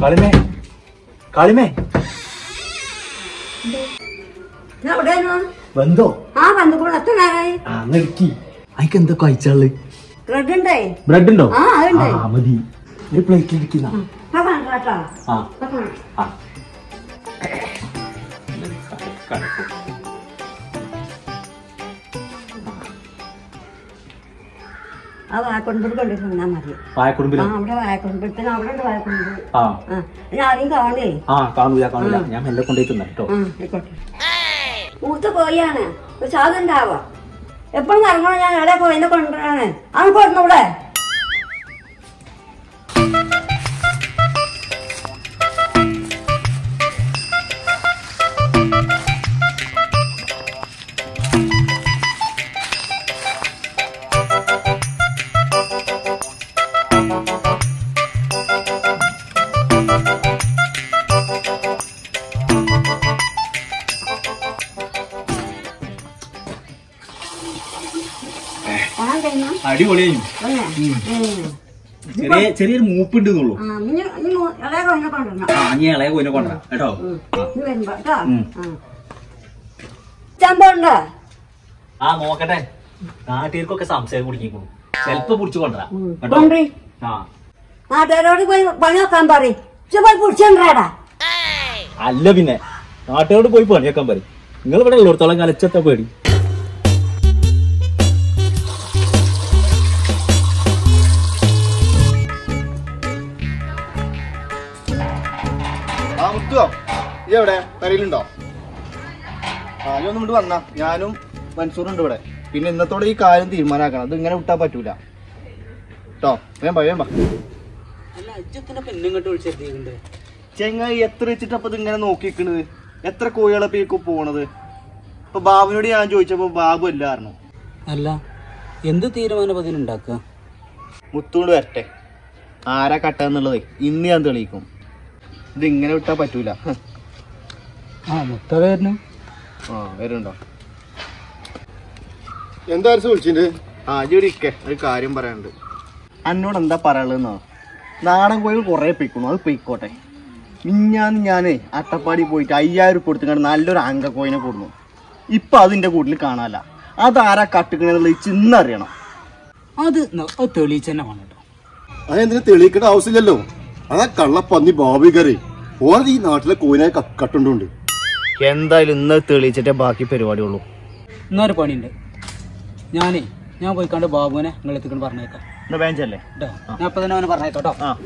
കാളിമേ കാളിമേ ഞാൻ എവിടെയായിരുന്നു ബന്ധോ ആ വന്നുകൂടെ എത്ര നേരമായി ആ നിർക്കി അയക്ക് എന്താ കഴിച്ചാള് ബ്രെഡ് ഉണ്ടേ ബ്രെഡ് ഉണ്ടോ ആ, അതുണ്ട്. ആ മതി ഒരു പ്ലേറ്റിൽ ഇരിക്കുന്ന ആ വേണ്ട കേട്ടോ ആ ആ, വേണ്ട. ആ ആ വായക്കൊടുമ്പിൽ കൊണ്ടിരുന്നാ മതി ആ വായക്കുടുമ്പില് അവിടെ വായക്കൊടുമ്പത്തിന് അവിടെ ഉണ്ട് വായക്കൊടുമ്പ് ആ ആ ഞാൻ ആരെയും കാണേ ആ കാണൂല കാണൂല ഞാൻ മെല്ലെ കൊണ്ടുപോയി തിന്നാം കേട്ടോ ആ ആയിക്കോട്ടെ മൂത്ത കോഴിയാണ് ഒരു സാധനം ഉണ്ടാവാ എപ്പോഴും ഇറങ്ങണം ഞാൻ എവിടെ കോയിനെ കൊണ്ടുവരാണ് അവൻ കൊടുന്നൂടെ കാണാൻ കഴിഞ്ഞോ അടിപൊളിയായി വന്നേ? ഉം. ചെറിയ ചെറിയൊരു മൂപ്പുണ്ട് എന്നുള്ളൂ ആ ഇനി ഇനി മൂ- ഇളയ കോയിനെ കൊണ്ടുവരണം ആ നീ ഇളയ കോയിനെ കൊണ്ടുവരാം കേട്ടോ ഉം. ഇനി വരുമ്പോ കേട്ടോ ഉം. ചമ്പോണ്ടോ ആ നോക്കട്ടെ നാട്ടുകാർക്കൊക്കെ സംശയം കുടിക്കുന്നു ചെലപ്പോ പിടിച്ചു കൊണ്ടുവരാം കേട്ടോ കൊണ്ടേ ആ നാട്ടുകാരോട് പോയി പണി നോക്കാൻ പറയും ഇജ്ജ് പോയി പിടിച്ചോണ്ടാടാ അല്ല പിന്നെ നാട്ടുകാരോട് പോയി പണിയൊക്കാൻ പറയും നിങ്ങൾ ഇവിടെ ഉള്ളിടത്തോളം കലച്ചത്ത പേടി ആ മുത്തുവോ ഈ എവിടെ പെരയിലുണ്ടോ ആ നീ ഒന്ന് ഇങ്ങോട്ട് വന്നാ ഞാനും മൻസൂറുണ്ട് ഇവിടെ പിന്നെ ഇന്നത്തോടെ ഈ കാര്യം തീരുമാനാക്കണം അത് ഇങ്ങനെ വിട്ടാൻ പറ്റൂല കേട്ടോ വേം വാ, വേം വാ അല്ല ഇജ്ജത്തിനെ പിന്നെ ഇങ്ങോട്ട് വിളിച്ചെത്തിയിട്ടുണ്ട് ചെങ്ങായി എത്ര വെച്ചിട്ട് അപ്പൊ ഇത് ഇങ്ങനെ നോക്കിക്കണത് എത്ര കോഴികളെ പേക്ക് പോണത് ഇപ്പൊ ബാബുവിനോട് ഞാൻ ചോദിച്ചപ്പോ ബാബു അല്ല പറഞ്ഞു അല്ല എന്ത് തീരുമാനം അതിനുണ്ടാക്കുക മുത്തുകൊണ്ട് വരട്ടെ ആരാ കട്ടെന്നുള്ളത് ഇന്ന് ഞാൻ തെളിയിക്കും ഇത് ഇങ്ങനെ വിട്ടാ പറ്റൂല ഹ്. ആ മുത്തവേരനും ആ വരുന്നുണ്ടോ എന്താ വിളിച്ചിട്ട് ആ ജോലി ഇരിക്കെ ഒരു കാര്യം പറയാനുണ്ട് എന്നോട് എന്താ പറയാനുള്ളതെന്നോ നാടൻ കോഴികൾ കുറേ പൊയ്ക്കണു അത് പൊയ്ക്കോട്ടെ മിഞ്ഞാന്ന് ഞാനേ അട്ടപ്പാടി പോയിട്ട് അയ്യായിരം ഉറുപ്പ് കൊടുത്തുകൊണ്ട് നല്ലൊരു അങ്കക്കോയിനെ കൊടുന്നു ഇപ്പൊ അതിന്റെ കൂട്ടിൽ കാണാല്ല അതാരാ കട്ടുക്കണെന്നുള്ളത് ചിന്നറിയണം അത് തെളിയിച്ച് തന്നെ വേണം കേട്ടോ അതെന്തിനാ തെളിയിക്കേണ്ട ആവശ്യമില്ലല്ലോ അതാ കള്ളപ്പന്നി ബാബികറി ഓൻ ഈ നാട്ടിലെ കോയിനായി കട്ടുണ്ടുണ്ട് എന്തായാലും ഇന്ന് തെളിയിച്ചിട്ടേ ബാക്കി പരിപാടി ഉള്ളൂ ഇന്നൊരു പണിയുണ്ട് ഞാനേ ഞാൻ പോയി കണ്ട് ബാബുവിനെ നിങ്ങൾ എത്തിക്കൊണ്ട് പറഞ്ഞേക്കാം എന്നാ ബേഞ്ചല്ലേ കേട്ടോ ഞാൻ അപ്പൊ തന്നെ അവനെ പറഞ്ഞേക്കാം കേട്ടോ ആ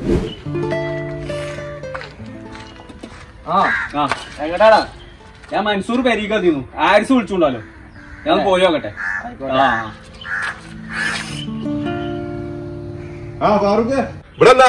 ആ ആ എങ്ങട്ടാടാ ഞാൻ മൻസൂർ പെരീക്ക തീന്നു ആരിസ് വിളിച്ചുണ്ടല്ലോ ഞാൻ പോയി നോക്കട്ടെ ആ ആ. ആ ഫാറൂഖ് ഇവിടെ എന്താ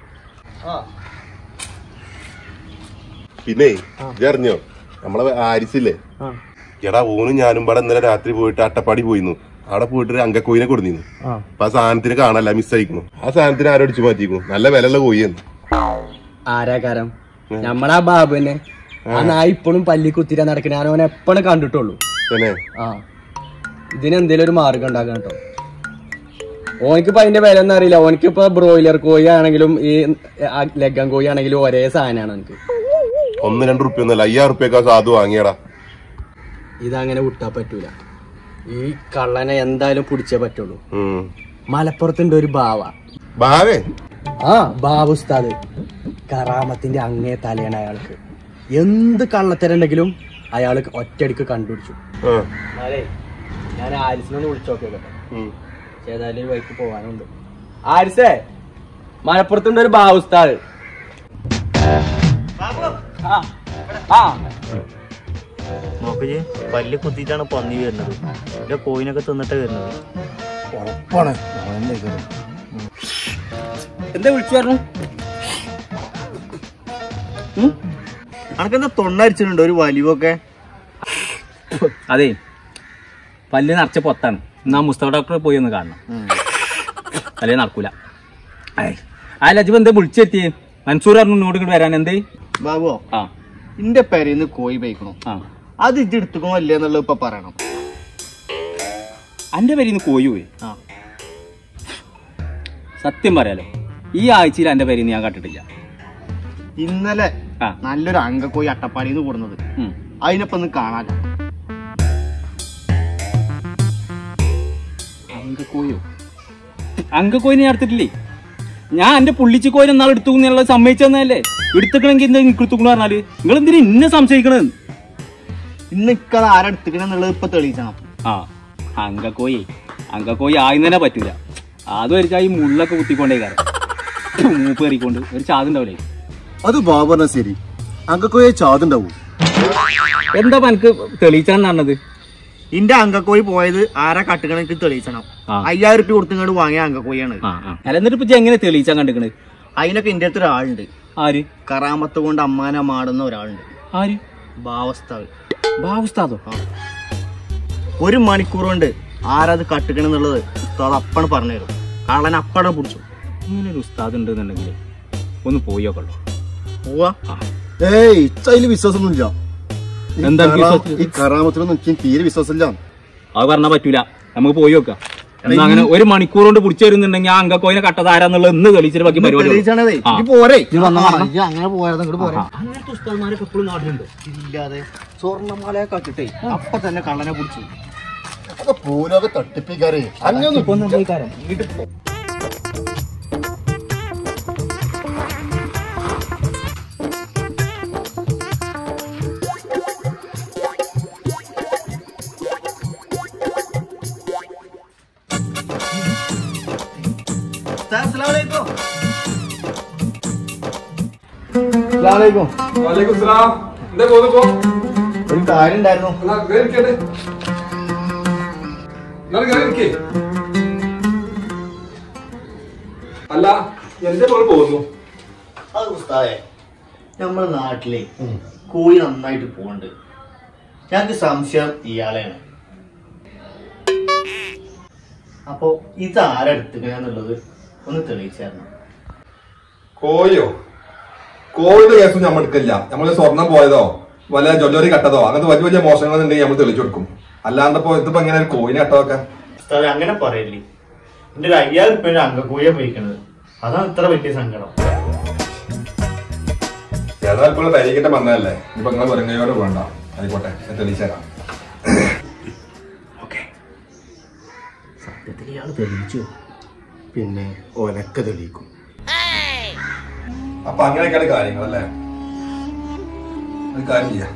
പിന്നെ ഇതറിഞ്ഞോ നമ്മളെ ആരിസില്ലേ എടാ ഓനും ഞാനും പാടെ ഇന്നലെ രാത്രി പോയിട്ട് അട്ടപ്പാടി പോയിന്നു അവിടെ പോയിട്ട് ഒരു അങ്കക്കോയിനെ കൊടുത്തിരുന്നു അപ്പൊ ആ സാധനത്തിന് കാണാല്ല മിസ്സായിക്കുന്നു ആ സാധനത്തിന് ആരോ അടിച്ചു മാറ്റിക്കുന്നു നല്ല വിലയുള്ള കോയിയെന്ന് ആരാകാരം നമ്മളാ ബാബുവിനെ ആ നായ ഇപ്പോഴും പല്ലി കുത്തിരാ നടക്കണ ഞാൻ അവനെ എപ്പോഴും കണ്ടിട്ടുള്ളൂ തന്നെ ആ ഇതിനെന്തേലും ഒരു മാർഗം ഉണ്ടാക്കണം കേട്ടോ ഓനിക്കിപ്പോ അതിന്റെ വില ഒന്നും അറിയില്ല ഓനിക്കിപ്പോ ബ്രോയിലർ കോഴി ആണെങ്കിലും ഈ ആ ലഗൻ കോഴി ആണെങ്കിലും ഒരേ സാധനമാണ് എനിക്ക് ഒന്ന് രണ്ട് റുപ്യ ഒന്നല്ല അയ്യായിരം റുപ്യൊക്കെ സാധു വാങ്ങിയടാ ഇതങ്ങനെ വിട്ടാ പറ്റൂല ഈ കള്ളനെ എന്തായാലും പിടിച്ചേ പറ്റുള്ളൂ ഉം മലപ്പുറത്തുണ്ട് ഒരു ബാവ ബാവേ ആ ബാബു ഉസ്താദ് കറാമത്തിന്റെ അങ്ങേ തലയാണ് അയാൾക്ക് എന്ത് കള്ളത്തരുണ്ടെങ്കിലും അയാൾ ഒറ്റയടിക്ക് കണ്ടുപിടിച്ചു ആ അതെ ഞാൻ ആരിസിനൊന്ന് വിളിച്ചു നോക്കിയോ ഉം. ഏതായാലും ഒരു വഴിക്ക് പോകാനുണ്ട് ആരിസേ മലപ്പുറത്തുണ്ട് ഒരു ബാബു ഉസ്താദ് ആ നോക്കി പല്ല് കുത്തിയിട്ടാണ് പന്നി വരുന്നത് എന്റെ കോയിനൊക്കെ തിന്നിട്ട് വരുന്നത് എന്താ വിളിച്ചു പറഞ്ഞു അനക്കെന്താ തൊണ്ണരിച്ചിട്ടുണ്ട് ഒരു വലിവൊക്കെ അതെ പല്ല് നിറച്ച പൊത്താണ് എന്നാ മുസ്തഫ ഡോക്ടറെ പോയി ഒന്ന് കാണണം അല്ലേ നടക്കൂല അയ്. ആ ലജ്ജ് എന്താ വിളിച്ചെത്തിയേ മൻസൂർ പറഞ്ഞു ഇങ്ങോട്ട് ഇങ്ങോട്ട് വരാൻ എന്തേ ബാബുവോ ആ ഇന്റെ പെരയിന്ന് കോഴി പോയിക്കണു ആ അത് ഇജ്ജ് എടുത്തുക്കണോ അല്ലേ എന്നുള്ളത് ഇപ്പൊ പറയണം അന്റെ പേരിന്ന് കോയി പോയി ആ സത്യം പറയാലോ ഈ ആഴ്ചയിൽ എന്റെ പേരിന്ന് ഞാൻ കണ്ടിട്ടില്ല ഇന്നലെ ആ. നല്ലൊരു അങ്കക്കോയി അട്ടപ്പാടിന്ന് കൂടുന്നത് ഉം. അതിനൊപ്പം ഒന്ന് കാണാൻ അങ്കക്കോയോ അങ്കക്കോയിനെ ഞാൻ എടുത്തിട്ടില്ലേ ഞാൻ എന്റെ പുള്ളിച്ച് കോയിനെ എന്നാൾ എടുത്തു എന്നുള്ള സമ്മതിച്ചതന്നല്ലേ എടുത്തിക്കണമെങ്കിൽ എന്താ എനിക്ക് എടുത്തുകൊണ്ട് പറഞ്ഞാല് നിങ്ങൾ എന്തിനാ ഇന്നെ സംശയിക്കണത് ഇന്ന് ഇക്കത് ആരെടുത്തിക്കണെന്നുള്ളത് ഇപ്പൊ തെളിയിച്ചണം ആ അങ്കക്കോയി അങ്കക്കോയി ആയി തന്നെ പറ്റൂല അത് വരിച്ചാൽ ഈ മുള്ളൊക്കെ കുത്തിക്കൊണ്ടേ കാരണം മൂപ്പ് കയറിക്കൊണ്ട് ഒരു ചാതുണ്ടാവില്ലേ അത് ബാബറിന ശരി അങ്കക്കോയെ ചാതുണ്ടാവും എന്താ ഇപ്പൊ എനിക്ക് തെളിയിച്ചാന്ന് പറഞ്ഞത് ഇന്റെ അങ്കക്കോയി പോയത് ആരാ കട്ടുകണക്ക് തെളിയിച്ചണം ആ. അയ്യായിരം റുപ്യ കൊടുത്തിങ്ങോട്ട് വാങ്ങിയ അങ്കക്കോയാണ് ആ ആ അല്ല എന്നിട്ട് ഇപ്പൊ ഇജ്ജ് എങ്ങനെ തെളിയിച്ചാൻ കണ്ടിക്കണത് അതിനൊക്കെ ഇന്റെ അടുത്ത് ഒരാളുണ്ട് ആര് കറാമത്ത് കൊണ്ട് അമ്മാനെ മാടുന്ന ഒരാളുണ്ട് ആര് ഭാവസ്ഥാവ് ബാബുസ്താദോ ഒരു മണിക്കൂർ കൊണ്ട് ആരത് കട്ടുകണെന്നുള്ളത് ഉസ്താദ് അപ്പണ് പറഞ്ഞുതരും കള്ളൻ അപ്പടെ പിടിച്ചു ഇങ്ങനെ ഒരു ഉസ്താദ് ഉണ്ടെന്നുണ്ടെങ്കിൽ ഒന്ന് പോയോക്കള്ളൂ പോവാ ഏയ് ഇച്ചതില് വിശ്വാസമൊന്നുമില്ല ഈ എന്താ കറാ- വിശ്വാസം? ഈ കറാമത്തിലൊന്നും എനിക്ക് തീരെ വിശ്വാസമില്ല അത് പറഞ്ഞാൽ പറ്റൂല നമുക്ക് പോയി നോക്കാം എന്നാ അങ്ങനെ ഒരു മണിക്കൂർ കൊണ്ട് പിടിച്ചു തരുന്നുണ്ടെങ്കിൽ ആ അങ്കക്കോയിനെ കട്ടത് ആരാന്നുള്ളത് ഇന്ന് തെളിയിച്ചിട്ട് ബാക്കി പരിപാടി ഉള്ളൂ. തെളിയിച്ചാണതേ ആ. ഇനി പോരേ ഈ അങ്ങനെ പോയാലും ഇങ്ങോട്ട് പോരെ അങ്ങനത്തെ ഉസ്താദ്മാരൊക്കെ എപ്പോഴും നാട്ടിലുണ്ട് ഇല്ലാതെ സ്വർണ്ണമാലയെ കട്ടിട്ടേ അപ്പൊ തന്നെ കള്ളനെ പിടിച്ചു അത് പൂലൊക്കെ തട്ടിപ്പിക്കാരേ അങ്ങനെയൊന്നും ഒരു കാര്യം ഉണ്ടായിരുന്നു അല്ല എന്റെ മോൾ പോകുന്നു അത് ഉസ്താദേ നമ്മുടെ നാട്ടിലെ കോഴി നന്നായിട്ട് പോണ്ട് ഞങ്ങൾക്ക് സംശയം ഇയാളെയാണ് അപ്പോ ഇത് ആരെടുത്തുകയെന്നുള്ളത് ഒന്ന് തെളിയിച്ചായിരുന്നു കോയോ കോഴിയുടെ കേസ് നമ്മൾ എടുക്കില്ല നമ്മള് സ്വർണം പോയതോ വല്ല ജ്വല്ലറി കട്ടതോ അങ്ങനത്തെ വലിയ വലിയ മോശങ്ങളുണ്ടെങ്കിൽ നമ്മൾ തെളിച്ചു കൊടുക്കും അല്ലാണ്ട് ഇപ്പൊ ഇതിപ്പോ എങ്ങനെ ഒരു കോയിനെ കട്ടതൊക്കെ ഉസ്താദെ അങ്ങനെ പറയില്ലേ എന്റെ ഒരു അയ്യായിരം റുപ്യ അങ്കക്കോഴിയെ പോയിക്കണത് അതാണ് ഇത്ര വലിയ സങ്കടം ഏതായാലും ഇപ്പോൾ പരിഹരിക്കട്ടെ വന്നതല്ലേ ഇപ്പൊ നിങ്ങൾ വെറുങ്ങയോട് വേണ്ട ആയിക്കോട്ടെ ഞാൻ തെളിച്ചു തരാം സത്യത്തിൽ ഇയാൾ തെളിയിച്ചു പിന്നെ ഒലക്ക തെളിയിക്കും അപ്പൊ അങ്ങനെയൊക്കെയാണ് കാര്യങ്ങൾ അല്ലേ ഒരു കാര്യം ചെയ്യാം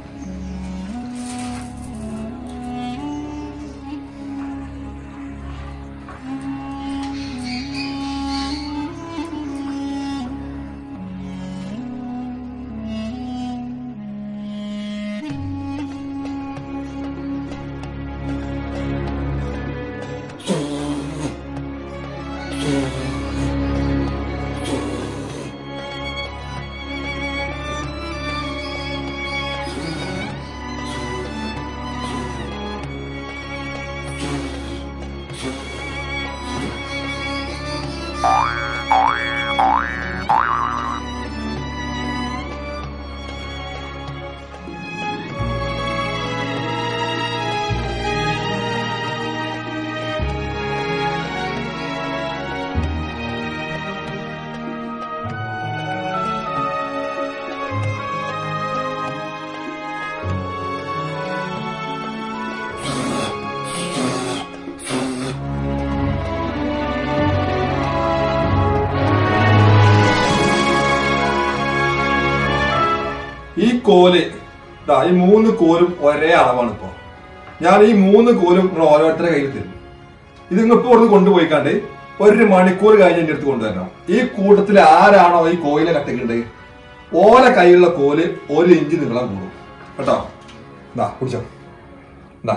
ഈ കോല് ദാ ഈ മൂന്ന് കോലും ഒരേ അളവാണ് ഇപ്പൊ ഞാൻ ഈ മൂന്ന് കോലും നിങ്ങൾ ഓരോരുത്തരുടെ കയ്യിൽ തരും ഇത് നിങ്ങൾ ഇപ്പൊ ഇവിടുന്ന് കൊണ്ടുപോയിക്കാണ്ട് ഒരു മണിക്കൂർ കഴിഞ്ഞ് എന്റെ അടുത്ത് കൊണ്ടുവരണം ഈ കൂട്ടത്തിൽ ആരാണോ ഈ കോയിലെ കത്തിക്കേണ്ടത് ഓല കയ്യിലുള്ള കോല് ഒരു ഇഞ്ച് നീളം കൂടും കേട്ടോ എന്താ കുടിച്ചോ എന്താ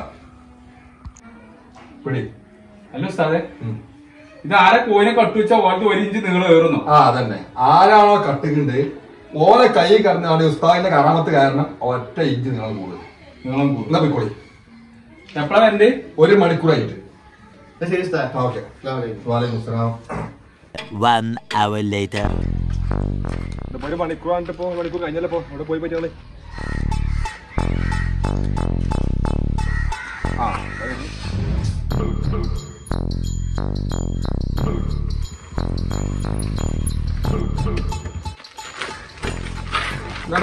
പിടി അല്ല ഉസ്താദെ ഉം. ഇത് ആരെ കോയിനെ കട്ടുവെച്ചാ ഓൾക്ക് ഒരു ഇഞ്ച് നീളം ഏറുന്നു ആ അതന്നെ ആരാണോ കട്ടുകുണ്ട് ഓല കൈ കടന്നാണ് ഉസ്താദിന്റെ കറാമത്ത് കാരണം ഒറ്റ ഇഞ്ച് നീളം കൂടും നീളം കൂടും എന്നാ പോയിക്കോളി എപ്പോഴാ വരണ്ടേ ഒരു മണിക്കൂറായിട്ട് ശരി ഉസ്താദ് ഓക്കെ വാലേക്കും അസ്സലാം One hour later. ഒരു മണിക്കൂറാണ്ട് ഇപ്പോ മണിക്കൂർ കഴിഞ്ഞല്ലോ ഇപ്പോ അവിടെ പോയി പറ്റിയാളെ ആ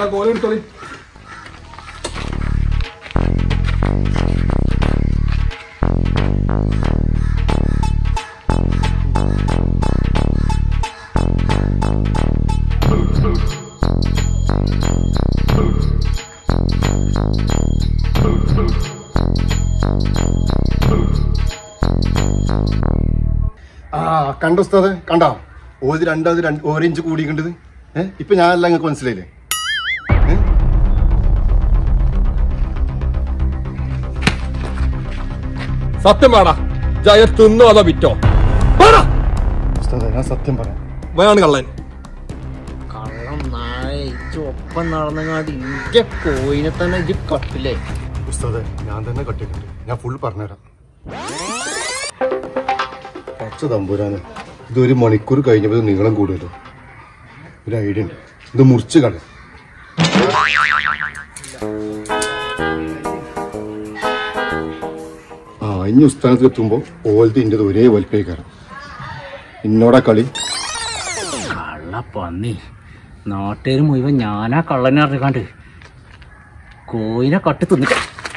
എന്നാ കോല് എടുത്തോളി ആ കണ്ടോ ഉസ്താദ് കണ്ടോ ഓത് രണ്ടാമത് രണ്ട് ഓരോ ഇഞ്ച് കൂടിക്കണ്ടത് ഏഹ് ഇപ്പൊ ഞാനല്ല നിങ്ങൾക്ക് മനസ്സിലായില്ലേ സത്യം വേടാ ജയ തിന്നോ അതോ വിറ്റോ വേടാ ഉസ്താദ് ഞാൻ സത്യം പറയാം വേണം കള്ളൻ കള്ളം നായ ഒപ്പം നടന്നങ്ങാണ്ട് ഇന്റെ കോയിനെ തന്നെ ഇജ്ജ് കട്ടില്ലേ ഉസ്താദ് ഞാൻ തന്നെ കട്ടിട്ടുണ്ട് ഞാൻ ഫുൾ പറഞ്ഞുതരാം പച്ച തമ്പുരാന് ഇതൊരു മണിക്കൂർ കഴിഞ്ഞപ്പോൾ നീളം കൂടുമല്ലോ ഒരു ഐഡിയ ഉണ്ട് ഇത് മുറിച്ച് കള ആ ഇനി ഉസ്ഥാനത്ത് എത്തുമ്പോൾ ഓലത്തെ ഇൻ്റെത് ഒരേ വലിപ്പേക്കാരം ഇന്നോടാ കളി കള്ള പന്നി നാട്ടുകാർ മുഴുവൻ ഞാനാ കള്ളനെ അറിഞ്ഞാണ്ട് കോയിനെ കട്ട് തിന്നിട്ട്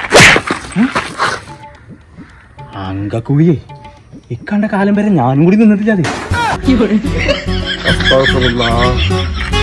അങ്കക്കോഴിയെ ഇക്കണ്ട കാലം വരെ ഞാനും കൂടി നിന്നിട്ടില്ല അസ്തഗ്ഫിറുല്ലാഹ്.